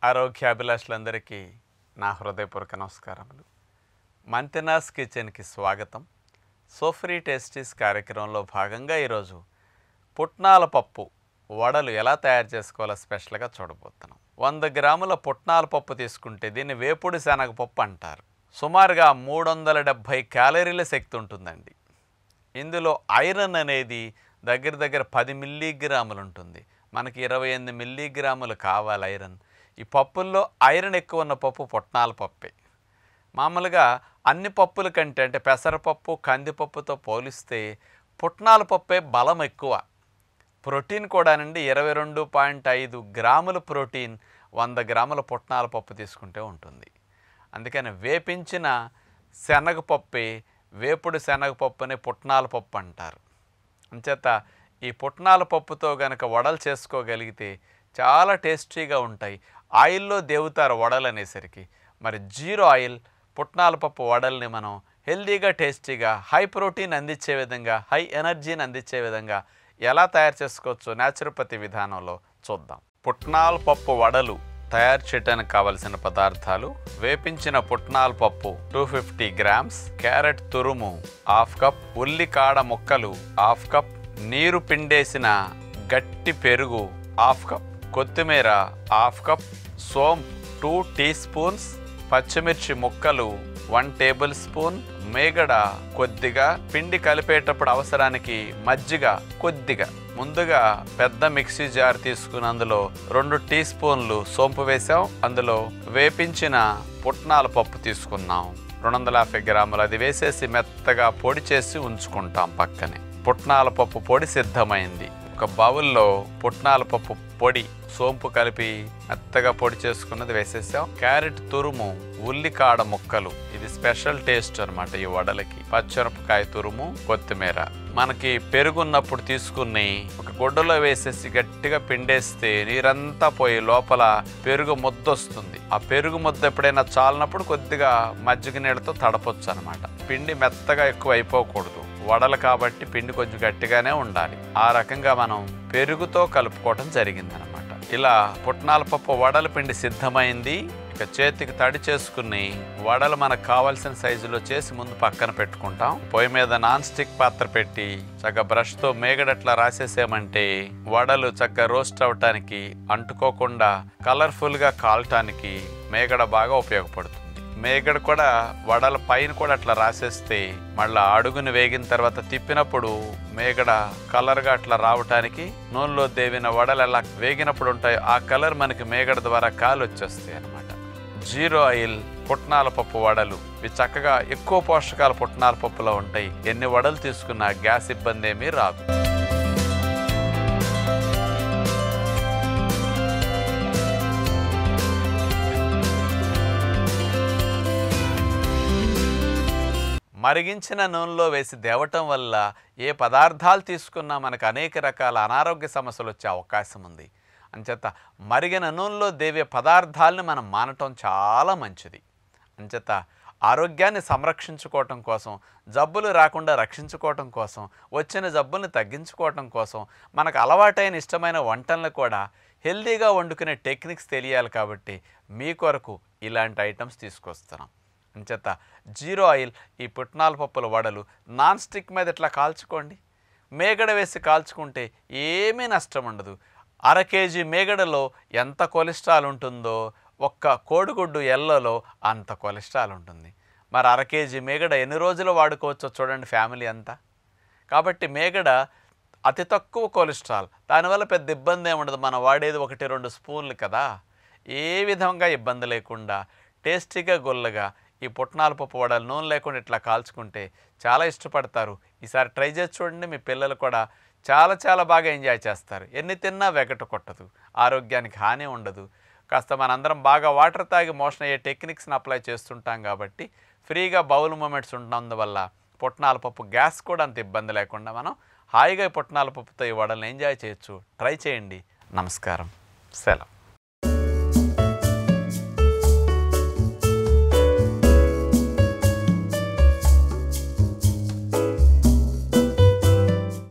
ఆరోగ్యాభిలాషులందరికీ నా హృదయపూర్వక నమస్కారములు మంతెనాస్ కిచెన్కి స్వాగతం సోఫ్రీ టేస్టీస్ కార్యక్రమంలో భాగంగా ఈరోజు పుట్నాల పప్పు వడలు ఎలా తయారు చేసుకోవాలో స్పెషల్గా చూడబోతున్నాం వంద గ్రాముల పుట్నాల పప్పు తీసుకుంటే దీన్ని వేపుడు శనగపప్పు అంటారు సుమారుగా మూడు వందల డెబ్భై క్యాలరీల శక్తి ఉంటుందండి ఇందులో ఐరన్ అనేది దగ్గర దగ్గర పది మిల్లీగ్రాములు ఉంటుంది మనకి ఇరవై ఎనిమిది మిల్లీగ్రాములు కావాలి ఐరన్ ఈ పప్పుల్లో ఐరన్ ఎక్కువ ఉన్న పప్పు పుట్నాల పప్పే మామూలుగా అన్ని పప్పుల కంటే అంటే పెసరపప్పు కందిపప్పుతో పోలిస్తే పుట్నాల పప్పే బలం ఎక్కువ ప్రోటీన్ కూడానండి ఇరవై రెండు పాయింట్ ఐదు గ్రాముల ప్రోటీన్ వంద గ్రాముల పుట్నాల పప్పు తీసుకుంటే ఉంటుంది అందుకని వేపించిన శనగపప్పే వేపుడు శనగపప్పుని పుట్నాల పప్పు అంటారు అంచేత ఈ పుట్నాల పప్పుతో గనక వడలు చేసుకోగలిగితే చాలా టేస్టీగా ఉంటాయి ఆయిల్లో దేవుతారు వడలు అనేసరికి మరి జీరో ఆయిల్ పుట్నాల పప్పు వడల్ని మనం హెల్దీగా టేస్టీగా హై ప్రోటీన్ అందించే విధంగా హై ఎనర్జీని అందించే విధంగా ఎలా తయారు చేసుకోవచ్చు న్యాచురోపతి విధానంలో చూద్దాం పుట్నాల పప్పు వడలు తయారు చేయడానికి కావలసిన పదార్థాలు వేపించిన పుట్నాల పప్పు టూ ఫిఫ్టీ గ్రామ్స్ క్యారెట్ తురుము హాఫ్ కప్ ఉల్లికాడ ముక్కలు హాఫ్ కప్ నీరు పిండేసిన గట్టి పెరుగు హాఫ్ కప్ కొత్తిమీర హాఫ్ కప్ సోంప్ టూ టీ స్పూన్స్ పచ్చిమిర్చి ముక్కలు వన్ టేబుల్ స్పూన్ మేగడ కొద్దిగా పిండి కలిపేటప్పుడు అవసరానికి మజ్జిగ కొద్దిగా ముందుగా పెద్ద మిక్సీ జార్ తీసుకుని అందులో రెండు టీ స్పూన్లు సోంపు వేసాం అందులో వేపించిన పుట్నాల పప్పు తీసుకున్నాం రెండు వందల యాభై గ్రాములు అది వేసేసి మెత్తగా పొడి చేసి ఉంచుకుంటాం పక్కనే పుట్నాల పప్పు పొడి సిద్ధమైంది ఒక బౌల్లో పుట్నాల పప్పు పొడి సోంపు కలిపి మెత్తగా పొడి చేసుకున్నది వేసేసాం క్యారెట్ తురుము ఉల్లికాడ ముక్కలు ఇది స్పెషల్ టేస్ట్ అన్నమాట ఈ వడలకి పచ్చిమిరపకాయ తురుము కొత్తిమీర మనకి పెరుగున్నప్పుడు తీసుకుని ఒక గుడ్డలో వేసేసి గట్టిగా పిండేస్తే నీరంతా పోయి లోపల పెరుగు ముద్ద వస్తుంది ఆ పెరుగు ముద్ద ఎప్పుడైనా చాలినప్పుడు కొద్దిగా మజ్జిగ నీళ్ళతో తడపొచ్చు అనమాట పిండి మెత్తగా ఎక్కువ అయిపోకూడదు వడలు కాబట్టి పిండి కొంచెం గట్టిగానే ఉండాలి ఆ రకంగా మనం పెరుగుతో కలుపుకోవటం జరిగిందనమాట ఇలా పుట్నాల పప్పు వడల పిండి సిద్ధమైంది ఇక చేతికి తడి చేసుకుని వడలు మనకు కావాల్సిన సైజులో చేసి ముందు పక్కన పెట్టుకుంటాం పొయ్యి మీద నాన్ స్టిక్ పాత్ర పెట్టి చక్కగా బ్రష్తో మేగడట్లా రాసేసామంటే వడలు చక్కగా రోస్ట్ అవటానికి అంటుకోకుండా కలర్ఫుల్గా కాలటానికి మేగడ బాగా ఉపయోగపడుతుంది మేగడ కూడా వడల పైన కూడా అట్లా రాసేస్తే మళ్ళీ అడుగుని వేగిన తర్వాత తిప్పినప్పుడు మేగడ కలర్గా అట్లా రావటానికి నూనెలో దేవిన వడలు ఎలా వేగినప్పుడు ఉంటాయో ఆ కలర్ మనకి మేగడ ద్వారా కాలు వచ్చేస్తాయి అనమాట జీరో ఆయిల్ పుట్నాల పప్పు వడలు ఇవి చక్కగా ఎక్కువ పోషకాలు పుట్నాల పప్పులో ఉంటాయి ఎన్ని వడలు తీసుకున్నా గ్యాస్ ఇబ్బంది ఏమీ రాదు మరిగించిన నూనెలో వేసి దేవటం వల్ల ఏ పదార్థాలు తీసుకున్నా మనకు అనేక రకాల అనారోగ్య సమస్యలు వచ్చే అవకాశం ఉంది అంచేత మరిగిన నూనెలో దేవే పదార్థాలని మనం మానటం చాలా మంచిది అంచేత ఆరోగ్యాన్ని సంరక్షించుకోవటం కోసం జబ్బులు రాకుండా రక్షించుకోవటం కోసం వచ్చిన జబ్బుల్ని తగ్గించుకోవటం కోసం మనకు అలవాటైన ఇష్టమైన వంటలను కూడా హెల్దీగా వండుకునే టెక్నిక్స్ తెలియాలి కాబట్టి మీ కొరకు ఇలాంటి ఐటమ్స్ తీసుకొస్తున్నాం అంచేత జీరో ఆయిల్ ఈ పుట్నాల పప్పుల వడలు నాన్ స్టిక్ మీద ఇట్లా కాల్చుకోండి మేగడ వేసి కాల్చుకుంటే ఏమీ నష్టం ఉండదు అర కేజీ మేగడలో ఎంత కొలెస్ట్రాల్ ఉంటుందో ఒక్క కోడిగుడ్డు ఎల్లలో అంత కొలెస్ట్రాల్ ఉంటుంది మరి అర కేజీ మేగడ ఎన్ని రోజులు వాడుకోవచ్చో చూడండి ఫ్యామిలీ అంతా కాబట్టి మేగడ అతి తక్కువ కొలెస్ట్రాల్ దానివల్ల పెద్ద ఇబ్బంది ఏముండదు మనం వాడేది ఒకటి రెండు స్పూన్లు కదా ఏ విధంగా ఇబ్బంది లేకుండా టేస్టీగా గొల్లగా ఈ పుట్నాల పప్పు వడలు నూనె లేకుండా ఇట్లా కాల్చుకుంటే చాలా ఇష్టపడతారు ఈసారి ట్రై చేసి చూడండి మీ పిల్లలు కూడా చాలా చాలా బాగా ఎంజాయ్ చేస్తారు ఎన్ని తిన్నా వెగట కొట్టదు ఆరోగ్యానికి హాని ఉండదు కాస్త మనందరం బాగా వాటర్ తాగి మోషన్ అయ్యే టెక్నిక్స్ని అప్లై చేస్తుంటాం కాబట్టి ఫ్రీగా బౌల్ మూమెంట్స్ ఉన్నందువల్ల పుట్నాల పప్పు గ్యాస్ కూడా అంత ఇబ్బంది లేకుండా మనం హాయిగా ఈ పుట్నాల పప్పుతో ఈ వడలను ఎంజాయ్ చేయొచ్చు ట్రై చేయండి నమస్కారం సెలవు